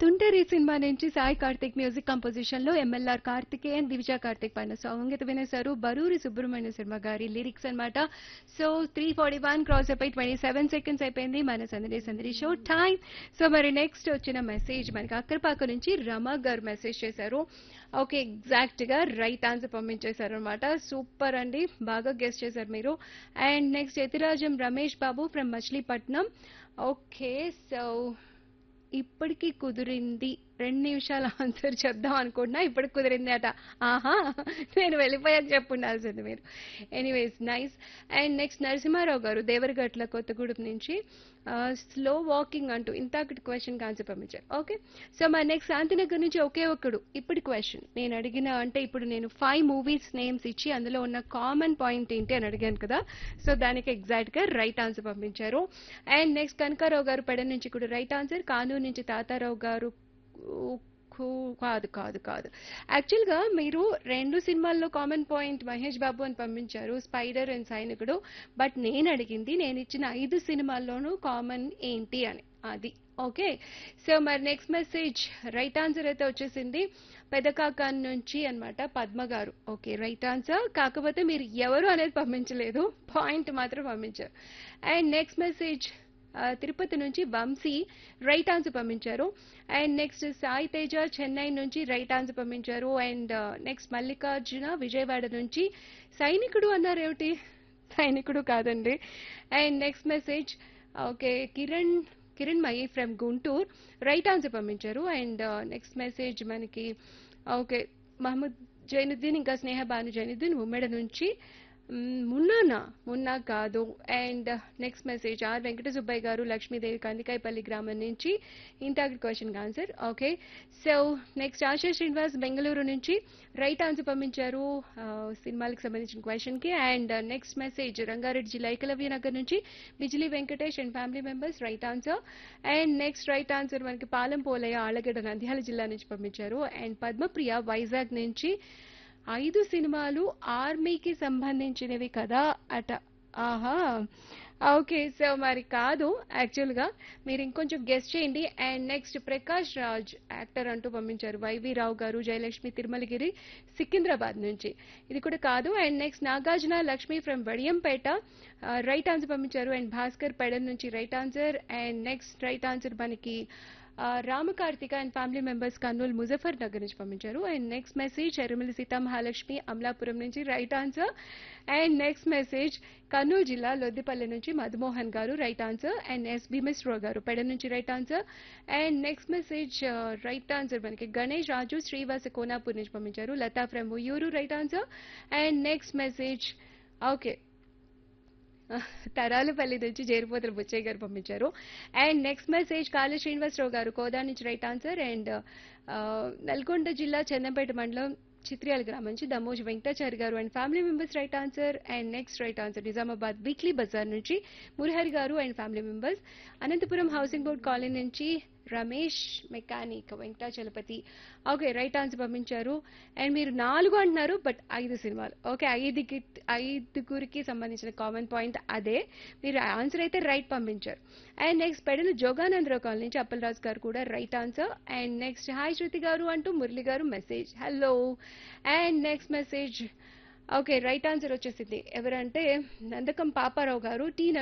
తుంటరి సినిమా నుంచి Sai Karthik music composition లో ఎంఎల్ఆర్ కార్తికేయన్ దివిజా కార్తిక్ పైన సాంగ్ అయితే వినేశారు బరూరి సుబ్రహ్మణ్య శర్మ గారి లిరిక్స్ అన్నమాట so three forty one cross అయిపోయి ట్వంటీ సెవెన్ సెకండ్స్ అయిపోయింది మన Sandadi Sandadi show time so మరి నెక్స్ట్ వచ్చిన మెసేజ్ మనకి అక్కరపాక నుంచి రమ గారు మెసేజ్ చేశారు ఓకే ఎగ్జాక్ట్ గా రైట్ ఆన్సర్ పంపించేశారు అనమాట సూపర్ అండి బాగా గెస్ట్ చేశారు మీరు and next Yathirajam Ramesh Babu from Machilipatnam okay so ఇప్పటికి కుదిరింది రెండు నిమిషాల ఆన్సర్ చెప్దాం అనుకుంటున్నా ఇప్పటికి కుదిరింది అట ఆహా నేను వెళ్ళిపోయాక చెప్పుండాల్సింది మీరు anyways nice and next Narasimharao గారు దేవరగట్ల కొత్తగూడెం నుంచి స్లో వాకింగ్ అంటూ ఇంతకటి క్వశ్చన్ ఆన్సర్ పంపించారు ఓకే సో మా నెక్స్ట్ శాంతినగర్ నుంచి ఒకే ఒక్కడు ఇప్పుడు క్వశ్చన్ నేను అడిగిన అంటే ఇప్పుడు నేను ఫైవ్ మూవీస్ నేమ్స్ ఇచ్చి అందులో ఉన్న కామన్ పాయింట్ ఏంటి అని అడిగాను కదా సో దానికి ఎగ్జాక్ట్ గా రైట్ ఆన్సర్ పంపించారు అండ్ నెక్స్ట్ కనకారావు గారు పెడ నుంచి కూడా రైట్ ఆన్సర్ కానూరు నుంచి తాతారావు గారు కు- కాదు కాదు కాదు యాక్చువల్గా మీరు రెండు సినిమాల్లో కామన్ పాయింట్ మహేష్ బాబు అని పంపించారు స్పైడర్ అండ్ సైనికుడు బట్ నేను అడిగింది నేను ఇచ్చిన ఐదు సినిమాల్లోనూ కామన్ ఏంటి అని అది ఓకే సో మరి నెక్స్ట్ మెసేజ్ రైట్ ఆన్సర్ అయితే వచ్చేసింది పెదకాకాన్ నుంచి అన్నమాట పద్మ గారు ఓకే రైట్ ఆన్సర్ కాకపోతే మీరు ఎవరు అనేది పంపించలేదు పాయింట్ మాత్రం పంపించారు అండ్ నెక్స్ట్ మెసేజ్ ఆ, తిరుపతి నుంచి వంశీ రైట్ ఆన్సర్ పంపించారు అండ్ నెక్స్ట్ సాయి తేజ చెన్నై నుంచి రైట్ ఆన్సర్ పంపించారు అండ్ నెక్స్ట్ మల్లికార్జున విజయవాడ నుంచి సైనికుడు అన్నారేమిటి సైనికుడు కాదండి and next message okay Kiran Kiranmayi from Guntur right answer పంపించారు అండ్ నెక్స్ట్ మెసేజ్ మనకి ఓకే మహమ్మద్ జైనుద్దీన్ ఇంకా స్నేహ భాను జైనుద్దీన్ ఉమ్మడి నుంచి మ్మ్, మున్నానా మున్నా కాదు and next message R Venkata Subbaiah గారు లక్ష్మీదేవి కందికాయపల్లి గ్రామం నుంచి ఇంటాకి question answer okay so next Asha Srinivas Bangalore నుంచి రైట్ ఆన్సర్ పంపించారు ఆ, సినిమాలకు సంబంధించిన క్వశ్చన్ కి అండ్ నెక్స్ట్ మెసేజ్ రంగారెడ్డి జిల్లా ఏకలవ్య నగర్ నుంచి Bijili Venkatesh and family members right answer and next right answer మనకి పాలెం పోలయ్య ఆలగడ్డ నంద్యాల జిల్లా నుంచి పంపించారు అండ్ పద్మప్రియ వైజాగ్ నుంచి ఐదు సినిమాలు ఆర్మీకి సంబంధించినవి కదా అట ఆహా ఓకే సో మరి కాదు యాక్చువల్గా మీరు ఇంకొంచెం గెస్ట్ చేయండి and next Prakash Raj actor అంటూ పంపించారు వైవి రావు గారు జయలక్ష్మి తిరుమలగిరి సికింద్రాబాద్ నుంచి ఇది కూడా కాదు and next Nagarjuna Lakshmi from Vadiyampeta right answer పంపించారు అండ్ భాస్కర్ పెడన్ నుంచి right answer and next right answer మనకి ఆ, Ramakarthika and family members Kurnool Muzaffar Nagar నుంచి పంపించారు and next message Erumali Sita Mahalakshmi Amalapuram నుంచి right answer and next message Kurnool జిల్లా లొద్దిపల్లి నుంచి Madhumohan garu right answer and S Bhimeswara Rao garu పెడ నుంచి right answer and next message right answer మనకి గణేష్ రాజు శ్రీవాస కోనాపూర్ నుంచి పంపించారు Latha from Uyyuru right answer and next message okay Tharalapalli నుంచి జేరిపోతుల బుచ్చయ్య గారు పంపించారు and next message Kali Srinivasa Rao garu Koda నుంచి రైట్ ఆన్సర్ అండ్ నల్గొండ జిల్లా చందంపేట మండలం చిత్రియాల గ్రామం నుంచి Damoj Venkatachari garu and family members right answer and next right answer Nizamabad weekly బజార్ నుంచి Murahari garu and family members Anantapuram housing board colony నుంచి Ramesh mechanic Venkatachalapathi okay right answer పంపించారు అండ్ మీరు నాలుగు అంటున్నారు బట్ ఐదు సినిమాలు ఓకే ఐదుకి ఐదుగురికి సంబంధించిన కామన్ పాయింట్ అదే మీరు ఆన్సర్ అయితే రైట్ పంపించారు అండ్ నెక్స్ట్ పెడలు జోగానందరావు కాలనీ నుంచి అప్పలరాజు గారు కూడా right answer and next hi Shruti garu అంటూ Murali garu message hello and next message okay right answer వచ్చేసింది ఎవరంటే నందకం పాపారావు గారు టీ